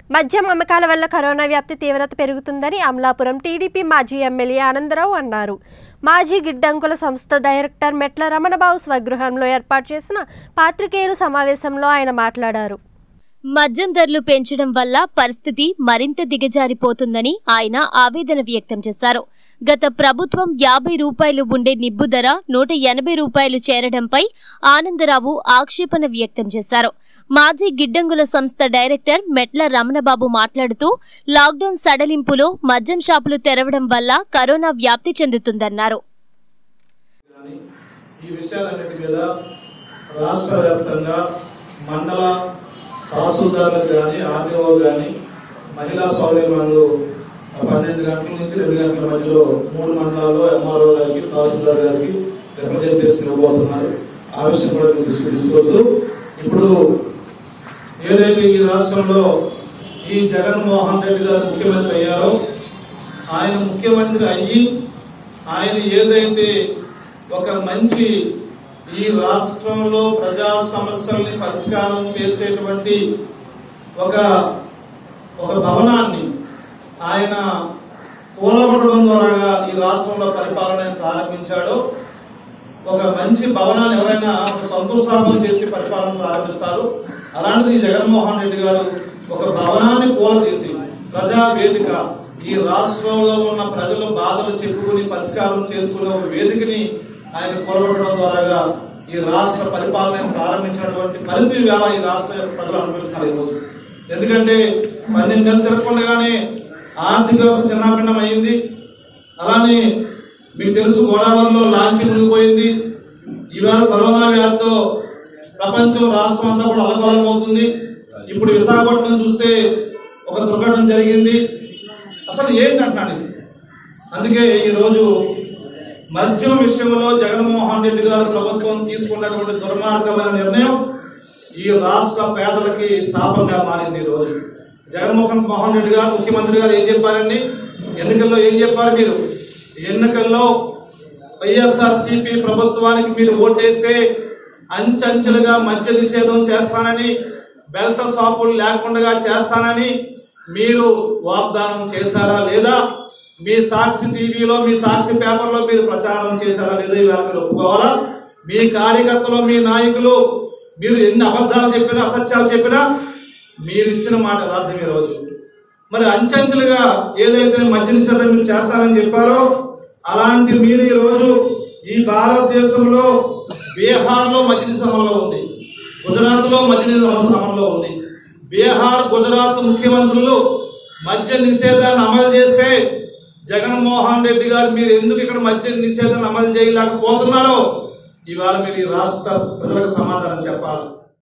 మద్యం అమ్మకాల వల్ల కరోనా వ్యాప్తి తీవ్రత పెరుగుతుందని అమలాపురం టీడీపీ మాజీ ఎమ్మెల్యే ఆనందరావు అన్నారు మాజీ గిడ్డంకుల సంస్థ డైరెక్టర్ మెట్ల రమణబాబు స్వగృహంలో ఏర్పాటు చేసిన పాత్రికేయుల సమావేశంలో ఆయన మాట్లాడారు మద్యం ధరలు పెంచడం వల్ల పరిస్థితి మరింత దిగజారిపోతుందని ఆయన ఆవేదన వ్యక్తం చేశారు గత ప్రభుత్వం యాభై రూపాయలు ఉండే నిబ్బు ధర నూట ఎనభై రూపాయలు చేరడంపై ఆనందరావు ఆక్షేపణ వ్యక్తం చేశారు మాజీ గిడ్డంగుల సంస్థ డైరెక్టర్ మెట్ల రమణబాబు మాట్లాడుతూ లాక్డౌన్ సడలింపులో మద్యం షాపులు తెరవడం వల్ల కరోనా వ్యాప్తి చెందుతుందన్నారు కానీ ఈ విషయాలన్నిటి మీద రాష్ట్ర వ్యాప్తంగా మండల తహసీల్దార్లకు కానీ ఆర్డీఓ కానీ మహిళా సౌదరిమణులు పన్నెండు గంటల నుంచి రెండు గంటల మధ్యలో మూడు మండలాల్లో ఎంఆర్ఓ గారికి తహసీల్దార్ గారికి రిప్రజెంటేషన్ ఇవ్వబోతున్నారు ఆ విషయం కూడా మీరు దృష్టి తీసుకోవచ్చు ఇప్పుడు ఏదైతే ఈ రాష్ట్రంలో ఈ జగన్మోహన్ రెడ్డి గారు ముఖ్యమంత్రి అయ్యారో ఆయన ముఖ్యమంత్రి అయ్యి ఆయన ఏదైతే ఒక మంచి ఈ రాష్ట్రంలో ప్రజా సమస్యల్ని పరిష్కారం చేసేటువంటి ఒక ఒక భవనాన్ని ఆయన కూలగొట్టడం ద్వారా ఈ రాష్ట్రంలో పరిపాలన ప్రారంభించాడో ఒక మంచి భవనాన్ని ఎవరైనా ఒక సంతోషాపం చేసి పరిపాలన ప్రారంభిస్తారు అలాంటిది ఈ జగన్మోహన్ రెడ్డి గారు ఒక భవనాన్ని కూలదీసి ప్రజా వేదిక ఈ రాష్ట్రంలో ఉన్న ప్రజలు బాధలు చెప్పుకుని పరిష్కారం చేసుకునే ఒక వేదికని ఆయన కూలగొట్టడం ద్వారా ఈ రాష్ట్ర పరిపాలన ప్రారంభించినటువంటి పరిధి వేళ ఈ రాష్ట్ర ప్రజలు అనుభవిస్తున్నారు ఈ రోజు ఎందుకంటే పన్నెండు నెలలు తిరగకుండగానే ఆర్థిక వ్యవస్థ చిన్నాభిన్నం అయింది అలానే మీకు తెలుసు గోదావరిలో లాంచ్ మునిగిపోయింది ఈవేళ కరోనా వ్యాధితో ప్రపంచం రాష్ట్రం అంతా కూడా అలకలం అవుతుంది ఇప్పుడు విశాఖపట్నం చూస్తే ఒక దుర్ఘటన జరిగింది అసలు ఏంటంటున్నాడు ఇది అందుకే ఈ రోజు మద్యం విషయంలో జగన్మోహన్ రెడ్డి గారు ప్రభుత్వం తీసుకున్నటువంటి దుర్మార్గమైన నిర్ణయం ఈ రాష్ట్ర పేదలకి శాపంగా మారింది ఈ రోజు జగన్మోహన్ మోహన్ రెడ్డి గారు ముఖ్యమంత్రి గారు ఏం చెప్పారండి ఎన్నికల్లో ఏం చెప్పారు మీరు ఎన్నికల్లో వైఎస్ఆర్ సిపి ప్రభుత్వానికి మీరు ఓటేస్తే అంచెంచెలుగా మద్య నిషేధం చేస్తానని బెల్ట్ షాపులు లేకుండా చేస్తానని మీరు వాగ్దానం చేశారా లేదా మీ సాక్షి టీవీలో మీ సాక్షి పేపర్లో మీరు ప్రచారం చేశారా లేదా ఇవాళ మీరు ఒప్పుకోవాలా మీ కార్యకర్తలు మీ నాయకులు మీరు ఎన్ని అబద్ధాలు చెప్పినా అసత్యాలు చెప్పినా మీరు ఇచ్చిన మాట యథార్థం ఈ రోజు మరి అంచెంచెలుగా ఏదైతే మద్య నిషేధం మీరు చేస్తారని చెప్పారో అలాంటి మీరు ఈ రోజు ఈ భారతదేశంలో బీహార్ లో మద్య నిషేధం అమల్లో ఉంది గుజరాత్ లో మద్య నిషేధం అమల్లో ఉంది బీహార్ గుజరాత్ ముఖ్యమంత్రులు మద్య నిషేధాన్ని అమలు చేస్తే జగన్మోహన్ రెడ్డి గారు మీరు ఎందుకు ఇక్కడ మద్య నిషేధాన్ని అమలు చేయలేకపోతున్నారో ఇవాళ మీరు ఈ రాష్ట్ర ప్రజలకు సమాధానం చెప్పాలి